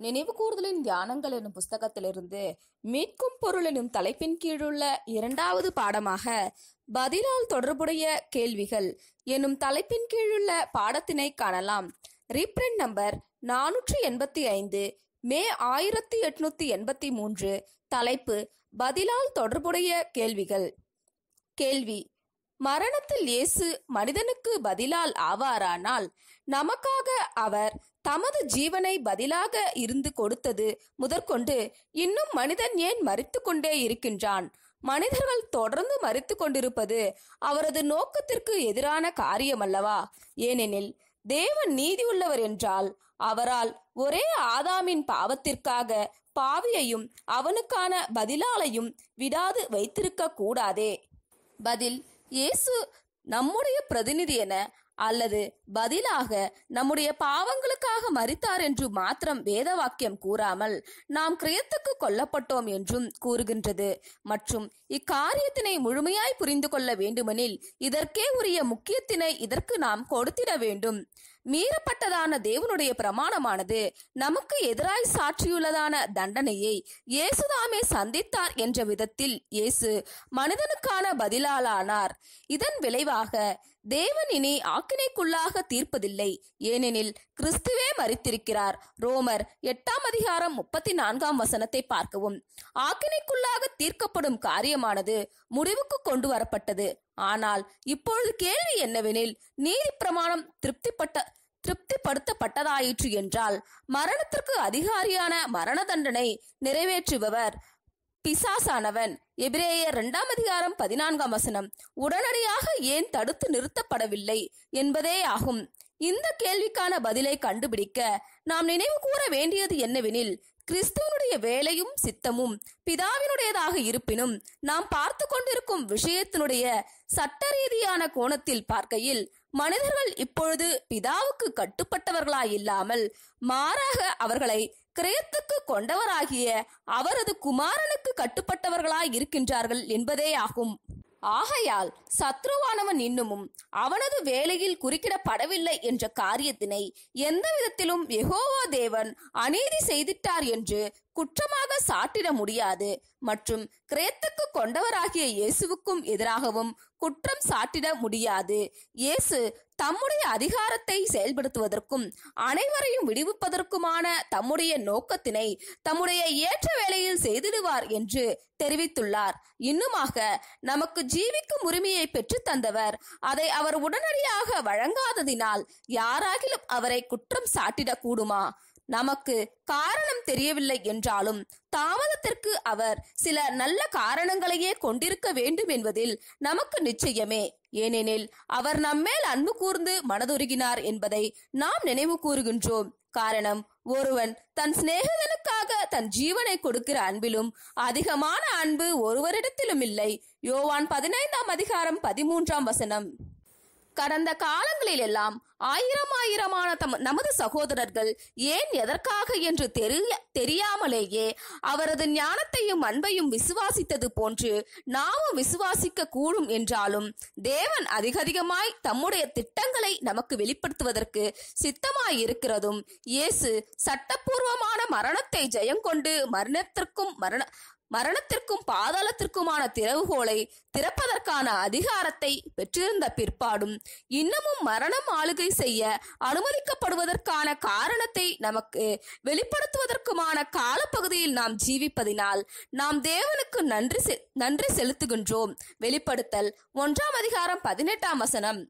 நினைவு கூறுதலின் தியானங்கள் எனும் புஸ்தகத்திலிருந்து மீட்கும் பொருள் எனும் தலைப்பின் கீழுள்ள இரண்டாவது பாடமாக பதிலால் தொடர்புடைய கேள்விகள் எனும் தலைப்பின் கீழுள்ள பாடத்தினை காணலாம் ரீப்ரிண்ட் நம்பர் நானூற்றி எண்பத்தி ஐந்து மே ஆயிரத்தி எட்நூத்தி எண்பத்தி மூன்று தலைப்பு பதிலால் தொடர்புடைய கேள்விகள் கேள்வி மரணத்தில் இயேசு மனிதனுக்கு பதிலால் ஆவாரானால் நமக்காக அவர் தமது ஜீவனை பதிலாக இருந்து கொடுத்தது முதற்கொண்டு இன்னும் மனிதன் ஏன் மறித்து கொண்டே இருக்கின்றான் மனிதர்கள் தொடர்ந்து மறித்து கொண்டிருப்பது அவரது நோக்கத்திற்கு எதிரான காரியம் அல்லவா ஏனெனில் தேவன் நீதியுள்ளவர் என்றால் அவரால் ஒரே ஆதாமின் பாவத்திற்காக பாவியையும் அவனுக்கான பதிலாலையும் விடாது வைத்திருக்க கூடாதே பதில் இயேசு நம்முடைய பிரதிநிதி என அல்லது பதிலாக நம்முடைய பாவங்களுக்காக மரித்தார் என்று மாத்திரம் வேத வாக்கியம் கூறாமல் நாம் கிரியத்துக்கு கொல்லப்பட்டோம் என்றும் கூறுகின்றது மற்றும் இக்காரியத்தினை முழுமையாய் புரிந்து கொள்ள வேண்டுமெனில் இதற்கே உரிய முக்கியத்தினை இதற்கு நாம் கொடுத்திட வேண்டும் மீறப்பட்டதான தேவனுடைய பிரமாணமானது நமக்கு எதிராய் சாட்சியுள்ளதான தண்டனையை இயேசுதாமே சந்தித்தார் என்ற விதத்தில் இயேசு மனிதனுக்கான பதிலாளானார் இதன் விளைவாக தேவன் இனி ஆக்கினைக்குள்ளாக தீர்ப்பதில்லை ஏனெனில் கிறிஸ்துவே மறித்திருக்கிறார் ரோமர் எட்டாம் அதிகாரம் முப்பத்தி நான்காம் வசனத்தை பார்க்கவும் ஆக்கினைக்குள்ளாக தீர்க்கப்படும் காரியமானது முடிவுக்கு கொண்டு வரப்பட்டது ஆனால் இப்பொழுது கேள்வி என்னவெனில் நீதி பிரமாணம் திருப்திப்பட்ட திருப்திப்படுத்தப்பட்டதாயிற்று என்றால் மரணத்திற்கு அதிகாரியான மரண தண்டனை நிறைவேற்றுபவர் பிசாசானவன் எபிரேயர் இரண்டாம் அதிகாரம் பதினான்காம் வசனம் உடனடியாக ஏன் தடுத்து நிறுத்தப்படவில்லை என்பதே ஆகும் இந்த கேள்விக்கான பதிலை கண்டுபிடிக்க நாம் நினைவு கூற வேண்டியது என்னவெனில் கிறிஸ்துவனுடைய வேலையும் சித்தமும் பிதாவினுடையதாக இருப்பினும் நாம் பார்த்து கொண்டிருக்கும் விஷயத்தினுடைய சட்ட ரீதியான கோணத்தில் பார்க்கையில் மனிதர்கள் இப்பொழுது பிதாவுக்கு கட்டுப்பட்டவர்களாயில்லாமல் மாறாக அவர்களை கிரயத்துக்கு கொண்டவராகிய அவரது குமாரனுக்கு கட்டுப்பட்டவர்களாய் இருக்கின்றார்கள் என்பதே ஆகும் ஆகையால் சத்ருவானவன் இன்னமும் அவனது வேலையில் குறுக்கிடப்படவில்லை என்ற காரியத்தினை எந்த விதத்திலும் யெகோவா தேவன் அநீதி செய்திட்டார் என்று குற்றமாக சாட்டிட முடியாது மற்றும் கிரேத்துக்கு கொண்டவராகிய இயேசுவுக்கும் எதிராகவும் குற்றம் சாட்டிட முடியாது இயேசு தம்முடைய அதிகாரத்தை செயல்படுத்துவதற்கும் அனைவரையும் விடுவிப்பதற்குமான தம்முடைய நோக்கத்தினை தம்முடைய ஏற்ற வேளையில் செய்திடுவார் என்று தெரிவித்துள்ளார் இன்னுமாக நமக்கு ஜீவிக்கும் உரிமையை பெற்று தந்தவர் அதை அவர் உடனடியாக வழங்காததினால் யாராகிலும் அவரை குற்றம் சாட்டிடக் கூடுமா நமக்கு காரணம் தெரியவில்லை என்றாலும் தாமதத்திற்கு அவர் சில நல்ல காரணங்களையே கொண்டிருக்க வேண்டும் என்பதில் நமக்கு நிச்சயமே ஏனெனில் அவர் நம்மேல் அன்பு கூர்ந்து மனதுருகினார் என்பதை நாம் நினைவு கூறுகின்றோம் காரணம் ஒருவன் தன் சிநேகிதனுக்காக தன் ஜீவனை கொடுக்கிற அன்பிலும் அதிகமான அன்பு ஒருவரிடத்திலும் இல்லை யோவான் பதினைந்தாம் அதிகாரம் பதிமூன்றாம் வசனம் கடந்த காலங்களில் எல்லாம் ஆயிரம் ஆயிரமான தம் நமது சகோதரர்கள் ஏன் எதற்காக என்று தெரிய தெரியாமலேயே அவரது ஞானத்தையும் அன்பையும் விசுவாசித்தது போன்று நாமும் விசுவாசிக்க கூடும் என்றாலும் தேவன் அதிகதிகமாய் தம்முடைய திட்டங்களை நமக்கு வெளிப்படுத்துவதற்கு சித்தமாய் இருக்கிறதும் இயேசு சட்டப்பூர்வமான மரணத்தை ஜெயங்கொண்டு மரணத்திற்கும் மரண மரணத்திற்கும் பாதாளத்திற்குமான திறவுகோலை திறப்பதற்கான அதிகாரத்தை பெற்றிருந்த பிற்பாடும் இன்னமும் மரணம் ஆளுகை செய்ய அனுமதிக்கப்படுவதற்கான காரணத்தை நமக்கு வெளிப்படுத்துவதற்குமான காலப்பகுதியில் நாம் ஜீவிப்பதினால் நாம் தேவனுக்கு நன்றி செ- நன்றி செலுத்துகின்றோம் வெளிப்படுத்தல் ஒன்றாம் அதிகாரம் பதினெட்டாம் வசனம்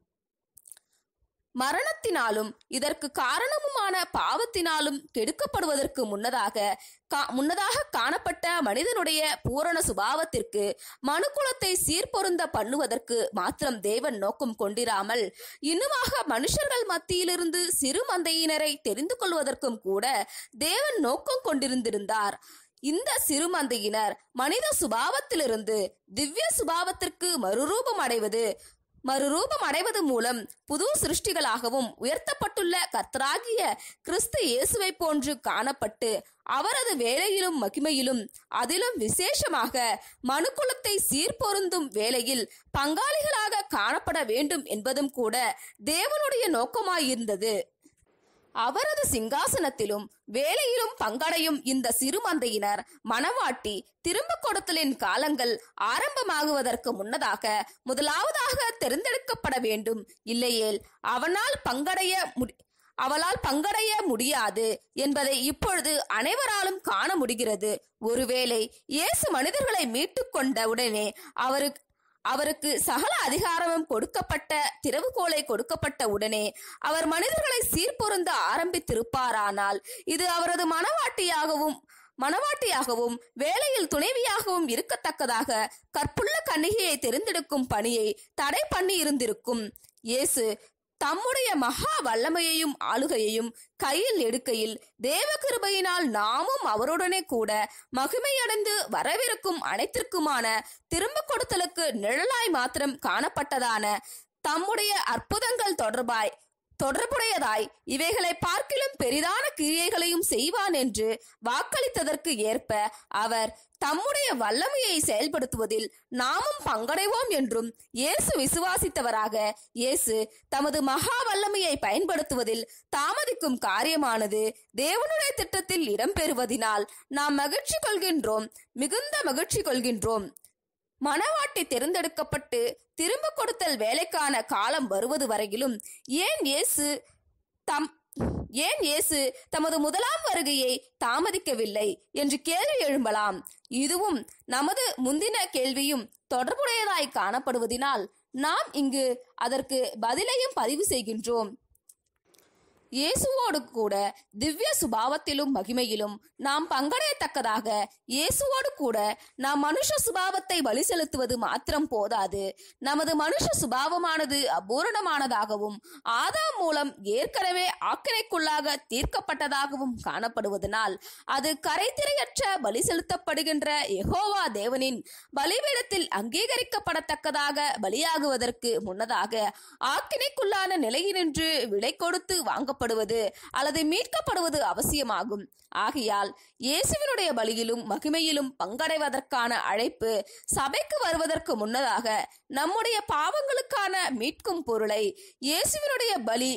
மரணத்தினாலும் இதற்கு காரணமுமான பாவத்தினாலும் கெடுக்கப்படுவதற்கு முன்னதாக கா- முன்னதாக காணப்பட்ட மனிதனுடைய பூரண சுபாவத்திற்கு மனுக்குலத்தை சீர்பொருந்த பண்ணுவதற்கு மாத்திரம் தேவன் நோக்கம் கொண்டிராமல் இன்னுமாக மனுஷர்கள் மத்தியிலிருந்து சிறு மந்தையினரை தெரிந்து கொள்வதற்கும் கூட தேவன் நோக்கம் கொண்டிருந்திருந்தார் இந்த சிறுமந்தையினர் மனித சுபாவத்திலிருந்து திவ்ய சுபாவத்திற்கு மறுரூபம் அடைவது மறுரூபம் அடைவது மூலம் புது சிருஷ்டிகளாகவும் உயர்த்தப்பட்டுள்ள கர்த்தராகிய கிறிஸ்து இயேசுவை போன்று காணப்பட்டு அவரது வேலையிலும் மகிமையிலும் அதிலும் விசேஷமாக மனுக்குலத்தை சீர்பொருந்தும் வேலையில் பங்காளிகளாக காணப்பட வேண்டும் என்பதும் கூட தேவனுடைய நோக்கமாயிருந்தது அவரது சிங்காசனத்திலும் வேலையிலும் பங்கடையும் இந்த சிறுமந்தையினர் மணவாட்டி திரும்ப கொடுத்தலின் காலங்கள் ஆரம்பமாகுவதற்கு முன்னதாக முதலாவதாக தெரிந்தெடுக்கப்பட வேண்டும் இல்லையேல் அவனால் பங்கடைய முடி அவளால் பங்கடைய முடியாது என்பதை இப்பொழுது அனைவராலும் காண முடிகிறது ஒருவேளை இயேசு மனிதர்களை மீட்டுக் கொண்ட உடனே அவருக்கு அவருக்கு சகல அதிகாரமும் கொடுக்கப்பட்ட திறவுகோலை கொடுக்கப்பட்ட உடனே அவர் மனிதர்களை சீர்பொருந்த ஆரம்பித்திருப்பாரானால் இது அவரது மனவாட்டியாகவும் மனவாட்டியாகவும் வேலையில் துணைவியாகவும் இருக்கத்தக்கதாக கற்புள்ள கன்னிகையை தெரிந்தெடுக்கும் பணியை தடை பண்ணி இருந்திருக்கும் இயேசு தம்முடைய மகா வல்லமையையும் ஆளுகையையும் கையில் எடுக்கையில் தேவ கிருபையினால் நாமும் அவருடனே கூட மகிமையடைந்து வரவிருக்கும் அனைத்திற்குமான திரும்ப கொடுத்தலுக்கு நிழலாய் மாத்திரம் காணப்பட்டதான தம்முடைய அற்புதங்கள் தொடர்பாய் தொடர்புடையதாய் இவைகளை பார்க்கிலும் பெரிதான கிரியைகளையும் செய்வான் என்று வாக்களித்ததற்கு ஏற்ப அவர் தம்முடைய வல்லமையை செயல்படுத்துவதில் நாமும் பங்கடைவோம் என்றும் இயேசு விசுவாசித்தவராக இயேசு தமது மகா வல்லமையை பயன்படுத்துவதில் தாமதிக்கும் காரியமானது தேவனுடைய திட்டத்தில் இடம்பெறுவதினால் நாம் மகிழ்ச்சி கொள்கின்றோம் மிகுந்த மகிழ்ச்சி கொள்கின்றோம் மணவாட்டி தேர்ந்தெடுக்கப்பட்டு திரும்ப கொடுத்தல் வேலைக்கான காலம் வருவது வரையிலும் ஏன் இயேசு தம் ஏன் இயேசு தமது முதலாம் வருகையை தாமதிக்கவில்லை என்று கேள்வி எழும்பலாம் இதுவும் நமது முந்தின கேள்வியும் தொடர்புடையதாய் காணப்படுவதினால் நாம் இங்கு அதற்கு பதிலையும் பதிவு செய்கின்றோம் இயேசுவோடு கூட திவ்ய சுபாவத்திலும் மகிமையிலும் நாம் பங்கடையத்தக்கதாக இயேசுவோடு கூட நாம் மனுஷ சுபாவத்தை வழி செலுத்துவது மாத்திரம் போதாது நமது மனுஷ சுபாவமானது அபூரணமானதாகவும் ஆதாம் மூலம் ஏற்கனவே ஆக்கினைக்குள்ளாக தீர்க்கப்பட்டதாகவும் காணப்படுவதனால் அது கரைத்திரையற்ற பலி செலுத்தப்படுகின்ற யெகோவா தேவனின் பலிபீடத்தில் அங்கீகரிக்கப்படத்தக்கதாக பலியாகுவதற்கு முன்னதாக ஆக்கினைக்குள்ளான நிலையினின்று விலை கொடுத்து வாங்கப்படுவது அல்லது மீட்கப்படுவது அவசியமாகும் ஆகையால் இயேசுவினுடைய பலியிலும் மகிமையிலும் பங்கடைவதற்கான அழைப்பு சபைக்கு வருவதற்கு முன்னதாக நம்முடைய பாவங்களுக்கான மீட்கும் பொருளை இயேசுவினுடைய பலி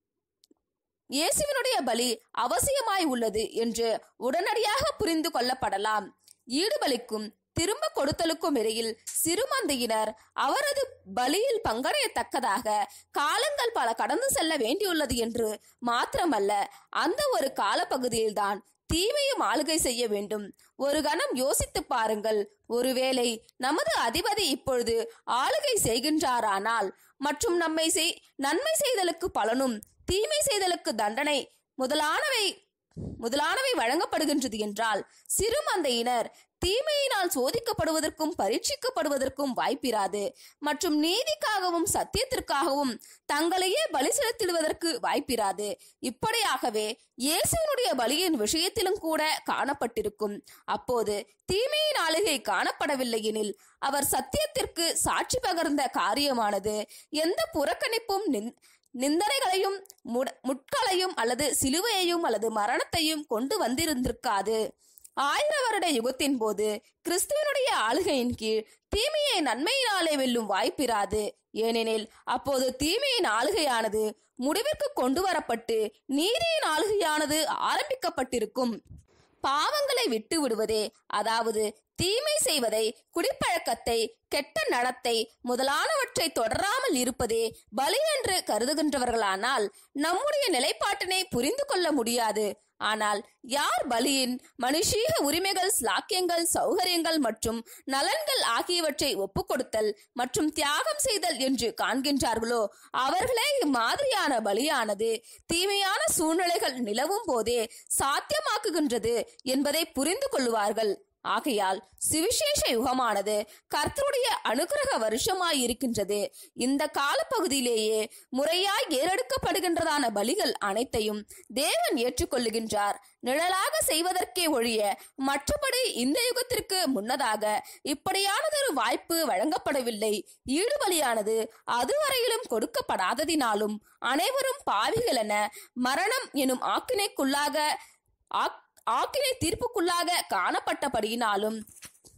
இயேசுவினுடைய பலி அவசியமாய் உள்ளது என்று உடனடியாக புரிந்து கொள்ளப்படலாம் ஈடுபலிக்கும் திரும்ப கொடுத்தலுக்கும் இடையில் சிறுமந்தையினர் அவரது பலியில் பங்கடையத்தக்கதாக காலங்கள் பல கடந்து செல்ல வேண்டியுள்ளது என்று மாத்திரமல்ல அந்த ஒரு காலப்பகுதியில்தான் தீமையும் ஆளுகை செய்ய வேண்டும் ஒரு கணம் யோசித்து பாருங்கள் ஒருவேளை நமது அதிபதி இப்பொழுது ஆளுகை செய்கின்றாரானால் மற்றும் நம்மை செய் நன்மை செய்தலுக்கு பலனும் தீமை செய்தலுக்கு தண்டனை முதலானவை முதலானவை வழங்கப்படுகின்றது என்றால் சிறுமந்தையினர் தீமையினால் சோதிக்கப்படுவதற்கும் பரீட்சிக்கப்படுவதற்கும் வாய்ப்பிராது மற்றும் நீதிக்காகவும் சத்தியத்திற்காகவும் தங்களையே பலி செலுத்திடுவதற்கு வாய்ப்பிராது இப்படியாகவே இயேசுவினுடைய பலியின் விஷயத்திலும் கூட காணப்பட்டிருக்கும் அப்போது தீமையின் ஆளுகை காணப்படவில்லை எனில் அவர் சத்தியத்திற்கு சாட்சி பகர்ந்த காரியமானது எந்த புறக்கணிப்பும் நின் நிந்தனைகளையும் முட- முட்களையும் அல்லது சிலுவையையும் அல்லது மரணத்தையும் கொண்டு வந்திருந்திருக்காது ஆயிர வருட யுகத்தின் போது கிறிஸ்துவனுடைய ஆளுகையின் கீழ் தீமையை நன்மையினாலே வெல்லும் வாய்ப்பிராது ஏனெனில் அப்போது தீமையின் ஆளுகையானது முடிவிற்கு கொண்டு வரப்பட்டு நீதியின் ஆளுகையானது ஆரம்பிக்கப்பட்டிருக்கும் பாவங்களை விட்டு விடுவதே அதாவது தீமை செய்வதை குடிப்பழக்கத்தை கெட்ட நடத்தை முதலானவற்றை தொடராமல் இருப்பதே பலி என்று கருதுகின்றவர்களானால் நம்முடைய நிலைப்பாட்டினை புரிந்து கொள்ள முடியாது ஆனால் யார் பலியின் மனுஷீக உரிமைகள் ஸ்லாக்கியங்கள் சௌகரியங்கள் மற்றும் நலன்கள் ஆகியவற்றை ஒப்புக்கொடுத்தல் மற்றும் தியாகம் செய்தல் என்று காண்கின்றார்களோ அவர்களே இம்மாதிரியான பலியானது தீமையான சூழ்நிலைகள் நிலவும் போதே சாத்தியமாக்குகின்றது என்பதை புரிந்து கொள்வார்கள் ஆகையால் சுவிசேஷ யுகமானது கர்த்தருடைய அனுகிரக வருஷமாய் இருக்கின்றது இந்த காலப்பகுதியிலேயே முறையாய் ஏறெடுக்கப்படுகின்றதான பலிகள் அனைத்தையும் தேவன் ஏற்றுக்கொள்ளுகின்றார் நிழலாக செய்வதற்கே ஒழிய மற்றபடி இந்த யுகத்திற்கு முன்னதாக இப்படியானதொரு வாய்ப்பு வழங்கப்படவில்லை ஈடுபலியானது அதுவரையிலும் கொடுக்கப்படாததினாலும் அனைவரும் பாவிகள் என மரணம் எனும் ஆக்கினைக்குள்ளாக ஆக்- ஆக்கினை தீர்ப்புக்குள்ளாக காணப்பட்டபடியினாலும்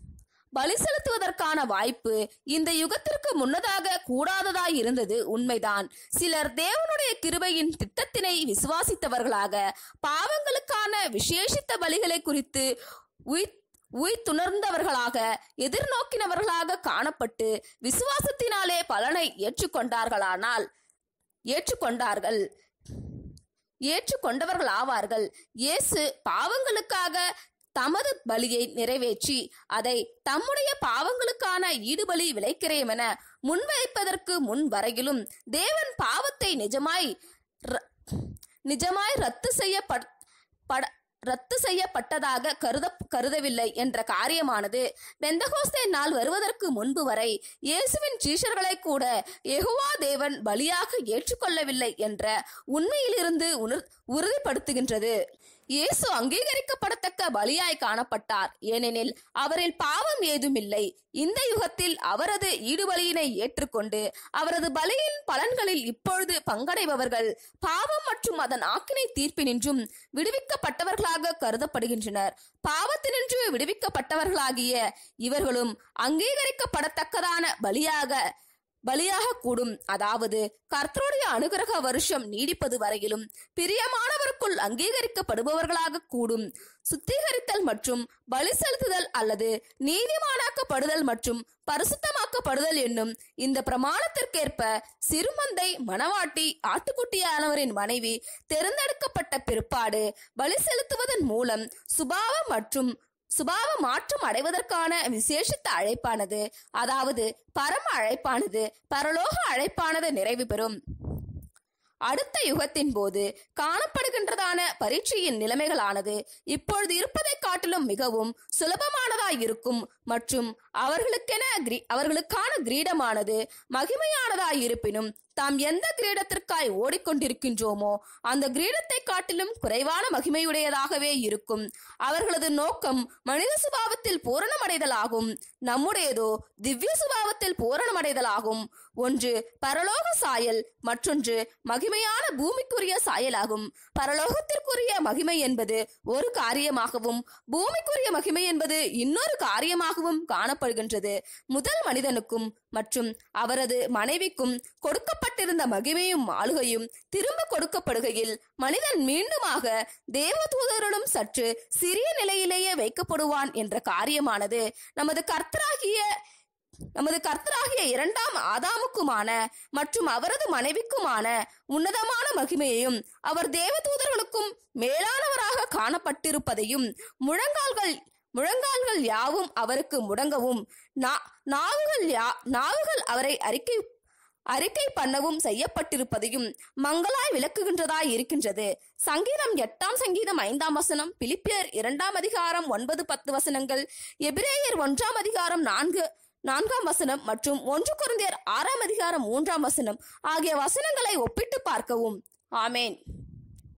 பலி செலுத்துவதற்கான வாய்ப்பு இந்த யுகத்திற்கு முன்னதாக கூடாததாய் இருந்தது உண்மைதான் சிலர் தேவனுடைய கிருபையின் திட்டத்தினை விசுவாசித்தவர்களாக பாவங்களுக்கான விசேஷித்த பலிகளை குறித்து உயிர் உயிர்த்துணர்ந்தவர்களாக எதிர்நோக்கினவர்களாக காணப்பட்டு விசுவாசத்தினாலே பலனை ஏற்றுக்கொண்டார்களானால் ஏற்றுக்கொண்டார்கள் ஏற்றுக்கொண்டவர்கள் ஆவார்கள் இயேசு பாவங்களுக்காக தமது பலியை நிறைவேற்றி அதை தம்முடைய பாவங்களுக்கான ஈடுபலி விளைக்கிறேன் என முன்வைப்பதற்கு முன் வரையிலும் தேவன் பாவத்தை நிஜமாய் ர- நிஜமாய் ரத்து செய்யப்பட் பட ரத்து செய்யப்பட்டதாக கருத கருதவில்லை என்ற காரியமானது பெந்தகோஸ்தே நாள் வருவதற்கு முன்பு வரை இயேசுவின் சீஷர்களை கூட யெகோவா தேவன் பலியாக ஏற்றுக்கொள்ளவில்லை என்ற உண்மையிலிருந்து உணர் உறுதிப்படுத்துகின்றது இயேசு அங்கீகரிக்கப்படத்தக்க பலியாய் காணப்பட்டார் ஏனெனில் அவரில் பாவம் ஏதுமில்லை இந்த யுகத்தில் அவரது ஈடுபலியினை ஏற்றுக்கொண்டு அவரது பலியின் பலன்களில் இப்பொழுது பங்கடைபவர்கள் பாவம் மற்றும் அதன் ஆக்கினை தீர்ப்பினின்றும் விடுவிக்கப்பட்டவர்களாக கருதப்படுகின்றனர் பாவத்தினின்று விடுவிக்கப்பட்டவர்களாகிய இவர்களும் அங்கீகரிக்கப்படத்தக்கதான பலியாக பலியாக கூடும் அதாவது கர்த்தருடைய அனுகிரக வருஷம் நீடிப்பது வரையிலும் பிரியமானவருக்குள் அங்கீகரிக்கப்படுபவர்களாக கூடும் சுத்திகரித்தல் மற்றும் பலி செலுத்துதல் அல்லது நீதிமானாக்கப்படுதல் மற்றும் பரிசுத்தமாக்கப்படுதல் என்னும் இந்த பிரமாணத்திற்கேற்ப சிறுமந்தை மணவாட்டி ஆட்டுக்குட்டியானவரின் மனைவி தேர்ந்தெடுக்கப்பட்ட பிற்பாடு பலி செலுத்துவதன் மூலம் சுபாவம் மற்றும் சுபாவ மாற்றம் அடைவதற்கான விசேஷித்த அழைப்பானது அதாவது பரம அழைப்பானது பரலோக அழைப்பானது நிறைவு பெறும் அடுத்த யுகத்தின் போது காணப்படுகின்றதான பரீட்சையின் நிலைமைகளானது இப்பொழுது இருப்பதை காட்டிலும் மிகவும் சுலபமானதாய் இருக்கும் மற்றும் அவர்களுக்கென கிரீ- அவர்களுக்கான கிரீடமானது மகிமையானதாய் இருப்பினும் தாம் எந்த கிரீடத்திற்காய் ஓடிக்கொண்டிருக்கின்றோமோ அந்த கிரீடத்தை காட்டிலும் குறைவான மகிமையுடையதாகவே இருக்கும் அவர்களது நோக்கம் மனித சுபாவத்தில் பூரணமடைதலாகும் நம்முடையதோ திவ்ய சுபாவத்தில் பூரணமடைதலாகும் ஒன்று பரலோக சாயல் மற்றொன்று மகிமையான பூமிக்குரிய சாயலாகும் பரலோகத்திற்குரிய மகிமை என்பது ஒரு காரியமாகவும் பூமிக்குரிய மகிமை என்பது இன்னொரு காரியமாகவும் காணப்படுகின்றது முதல் மனிதனுக்கும் மற்றும் அவரது மனைவிக்கும் கொடுக்கப்பட்டிருந்த மகிமையும் ஆளுகையும் திரும்ப கொடுக்கப்படுகையில் மனிதன் மீண்டுமாக தேவதூதரிடம் சற்று சிறிய நிலையிலேயே வைக்கப்படுவான் என்ற காரியமானது நமது கர்த்தராகிய நமது கர்த்தராகிய இரண்டாம் ஆதாமுக்குமான மற்றும் அவரது மனைவிக்குமான உன்னதமான மகிமையையும் அவர் தேவதூதர்களுக்கும் மேலானவராக காணப்பட்டிருப்பதையும் முழங்கால்கள் முழங்கால்கள் யாவும் அவருக்கு முடங்கவும் நா- நாவுகள் யா நாவுகள் அவரை அறிக்கை அறிக்கை பண்ணவும் செய்யப்பட்டிருப்பதையும் மங்களாய் விளக்குகின்றதாய் இருக்கின்றது சங்கீதம் எட்டாம் சங்கீதம் ஐந்தாம் வசனம் பிலிப்பியர் இரண்டாம் அதிகாரம் ஒன்பது பத்து வசனங்கள் எபிரேயர் ஒன்றாம் அதிகாரம் நான்கு நான்காம் வசனம் மற்றும் ஒன்று குருந்தியர் ஆறாம் அதிகாரம் மூன்றாம் வசனம் ஆகிய வசனங்களை ஒப்பிட்டு பார்க்கவும் ஆமேன்